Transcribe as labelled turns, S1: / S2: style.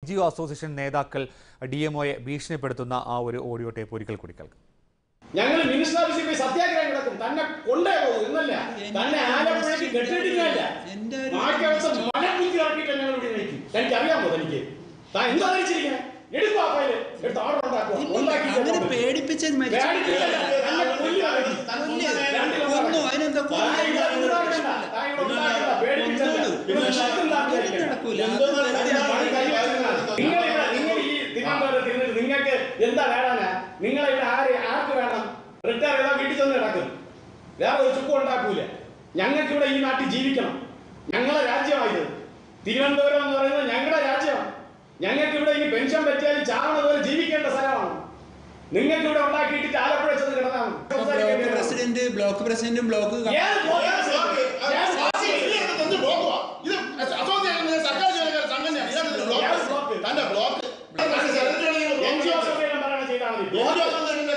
S1: Jio association നേതാക്കൾ D M ഒയെ ഭീഷണിപ്പെടുത്തുന്ന ആ ഒരു ഓഡിയോ ടേപ്പ് ഒരിക്കൽ കൂടി കേൾക്കാം
S2: ഞങ്ങൾ മിനിസ്റ്റർ ഓഫീസിൽ പോയി സത്യാഗ്രഹം കിടക്കും തന്നെ കൊണ്ടേ പോകും എന്നല്ല തന്നെ ആലപ്പുഴയ്ക്ക് കെട്ടിടിക്കാനില്ല
S3: എന്റെ ഒരു
S2: ബാക്കിയവസ്ഥ മലക്കുത്തി ഇറക്കിയിട്ട് ഞങ്ങൾ ഇവിടെ നിൽക്കും എനിക്ക് അറിയാമോ തനിക്ക് താൻ എന്താ ധരിച്ചിരിക്കണേ എടുക്കുക ഫയല് എടുത്ത് ഓർഡർ ഉണ്ടാക്കുക ഉണ്ടാക്കി
S3: അങ്ങനെ പേടിപ്പിച്ചത് മരിച്ചു
S2: പേടിപ്പിക്കല്ല, തന്നെ കൊല്ലുക. രണ്ടിലും
S3: കൊന്നു അതിനെന്താ
S2: താൻ ഇവിടെ ഉണ്ടാക്കണ്ട, താൻ ഇവിടെ ഉണ്ടാക്കണ്ട, പേടിപ്പിച്ചല്ല. ഇത് ശബ്ദമുണ്ടാക്കിയായിരിക്കണം.
S3: നടക്കൂല
S2: പണി കൈവച്ചിരുന്നാണ്. നിങ്ങൾ ഇവിടെ നിങ്ങൾ ഈ തിരുവനന്തപുരത്ത് ഇരുന്നിട്ട് നിങ്ങൾക്ക് എന്താ നേടാനാ നിങ്ങളെ ഇവിടെ ആര് ആർക്ക് വേണം റിട്ടയർ ചെയ്താൽ വീട്ടിൽ ചെന്ന് കിടക്കും വേറെ ഒരു ചുക്കും ഉണ്ടാക്കൂല ഞങ്ങൾക്ക് ഇവിടെ ഈ നാട്ടിൽ ജീവിക്കണം ഞങ്ങളെ രാജ്യമായത് തിരുവനന്തപുരം എന്ന് പറയുന്നത് ഞങ്ങളുടെ രാജ്യമാണ് ഞങ്ങൾക്ക് ഇവിടെ ഇനി പെൻഷൻ പറ്റിയാലും ചാവണ പോലെ ജീവിക്കേണ്ട സ്ഥലമാണ് നിങ്ങൾക്ക് ഇവിടെ ഉണ്ടാക്കിയിട്ട് ആലപ്പുഴ ചെന്ന് കിടന്നാണ്
S3: ബ്ലോക്ക് പ്രസിഡന്റ് ബ്ലോക്ക് പ്രസിഡന്റും ബ്ലോക്ക് ക-
S2: ഏത് ബ്ലോക്ക് പ്രസിഡന്റ്? ഞാൻ
S4: തന്റെ ബ്ലോക്ക്
S2: NGO സഭയിലും പറയണ ചെയ്താൽ മതി. ബ്ലോക്ക്